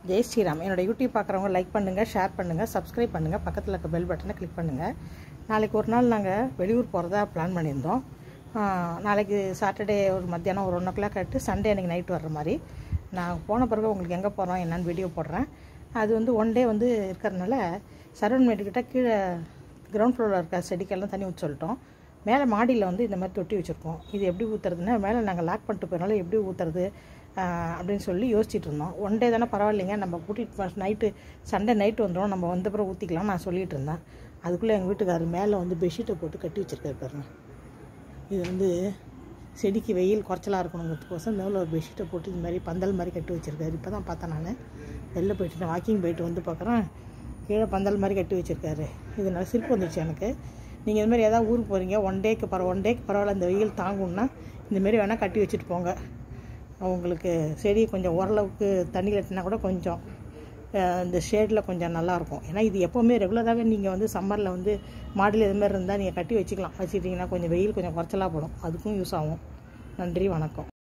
ஜெய் ஸ்ரீராம் என்னோட யூடியூப் பார்க்குறவங்க லைக் பண்ணுங்கள் ஷேர் பண்ணுங்கள் சப்ஸ்கிரைப் பண்ணுங்கள் பக்கத்தில் இருக்க பெல் பட்டனை கிளிக் பண்ணுங்கள் நாளைக்கு ஒரு நாள் நாங்கள் வெளியூர் போகிறதா பிளான் பண்ணியிருந்தோம் ஆ, நாளைக்கு சாட்டர்டே ஒரு மத்தியானம் ஒரு ஒன் ஓ கிளாக் ஆகிட்டு சண்டே அன்றைக்கி நைட் வர்ற மாதிரி நான் போன பிறகு உங்களுக்கு எங்கே போகிறோம் என்னன்னு வீடியோ போடுறேன் அது வந்து ஒன் டே வந்து இருக்கிறதுனால சரவணமேட்டுக்கிட்ட கீழே கிரவுண்ட் ஃப்ளோரில் இருக்க செடிக்கெல்லாம் தண்ணி ஊற்ற சொல்லிட்டோம் மேலே மாடியில் வந்து இந்த மாதிரி தொட்டி வச்சுருக்கோம் இது எப்படி ஊற்றுறதுன்னா மேலே நாங்கள் லாக் பண்ணிட்டு போயினால எப்படி ஊற்றுறது அப்படின்னு சொல்லி யோசிச்சுட்டு இருந்தோம் ஒன் டே தானே பரவாயில்லைங்க நம்ம கூட்டிகிட்டு நைட்டு சண்டே நைட்டு வந்துடும் நம்ம வந்த பிறகு ஊற்றிக்கலாம் நான் சொல்லிட்டு இருந்தேன் அதுக்குள்ளே எங்கள் வீட்டுக்காரர் மேலே வந்து பெட்ஷீட்டை போட்டு கட்டி வச்சுருக்காரு பாருங்க இது வந்து செடிக்கு வெயில் குறைச்சலாக இருக்கணுங்கிறதுக்கோசம் மேலே ஒரு பெட்ஷீட்டை போட்டு இது மாதிரி பந்தல் மாதிரி கட்டி வச்சுருக்காரு இப்போ தான் பார்த்தேன் நான் வெளில போயிட்டு வாக்கிங் போயிட்டு வந்து பார்க்குறேன் கீழே பந்தல் மாதிரி கட்டி வச்சுருக்காரு இதனால சிரிப்பு வந்துச்சு எனக்கு நீங்கள் இது மாதிரி ஏதாவது ஊருக்கு போகிறீங்க ஒன் டேக்கு பரவ ஒன் டேக்கு பரவாயில்ல இந்த வெயில் தாங்கும்னா இந்தமாரி வேணால் கட்டி வச்சுட்டு போங்க அவங்களுக்கு செடி கொஞ்சம் ஓரளவுக்கு தண்ணி கட்டினா கூட கொஞ்சம் அஹ், இந்த ஷேடில் கொஞ்சம் நல்லாயிருக்கும் ஏன்னா இது எப்போவுமே ரெகுலராகவே நீங்கள் வந்து சம்மரில் வந்து மாடியில் இது மாதிரி இருந்தால் நீங்கள் கட்டி வச்சுக்கலாம் வச்சுட்டிங்கன்னா கொஞ்சம் வெயில் கொஞ்சம் குறைச்சலாக போடும் அதுக்கும் யூஸ் ஆகும் நன்றி வணக்கம்